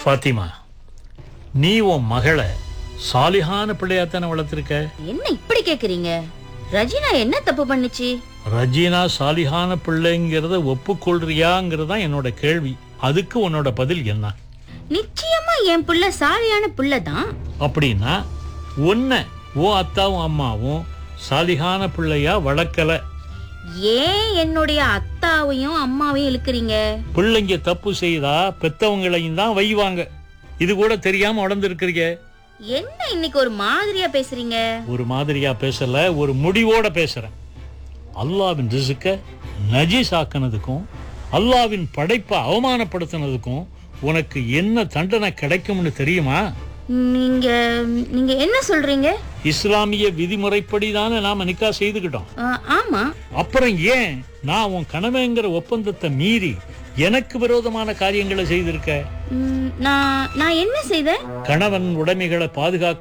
ஃபாத்திமா நீ உன் மகளை சாலிஹான பிள்ளையாத்தானே வளர்த்துருக்க என்ன இப்படி கேக்குறீங்க ரஜினா என்ன தப்பு பண்ணுச்சு ரஜீனா சாலிஹான பிள்ளைங்கிறத ஒப்புக்கொள்றியாங்கிறது தான் என்னோட கேள்வி அதுக்கு உன்னோட பதில் என்ன நிச்சயமா என் புள்ள சாலியான புள்ள தான் அப்படின்னா உன்னை ஓ அத்தாவும் அம்மாவும் சாலிஹான பிள்ளையா வளர்க்கல ஏன் என்னுடைய அத்தாவையும் அம்மாவையும் இழுக்கிறீங்க பிள்ளைங்க தப்பு செய்தா பெத்தவங்களையும் தான் வைவாங்க இது கூட தெரியாம வளர்ந்துருக்கிறீங்க என்ன இன்னைக்கு ஒரு மாதிரியா பேசுறீங்க ஒரு மாதிரியா பேசல ஒரு முடிவோட பேசுறேன் அல்லாவின் ரிசுக்க நஜீஸ் ஆக்கினதுக்கும் அல்லாவின் படைப்பை அவமானப்படுத்தினதுக்கும் உனக்கு என்ன தண்டனை கிடைக்கும்னு தெரியுமா நீங்க நீங்க என்ன சொல்றீங்க இஸ்லாமிய விதிமுறைப்படி தானே நாம நிக்கா செய்துக்கிட்டோம் ஆ, ஆமா அப்புறம் ஏன் நான் உன் கனவேங்கிற ஒப்பந்தத்தை மீறி எனக்கு விரோதமான காரியங்களை செய்திருக்க ம், நான் நான் என்ன செய்தேன் கணவன் உடைமைகளை பாதுகாக்க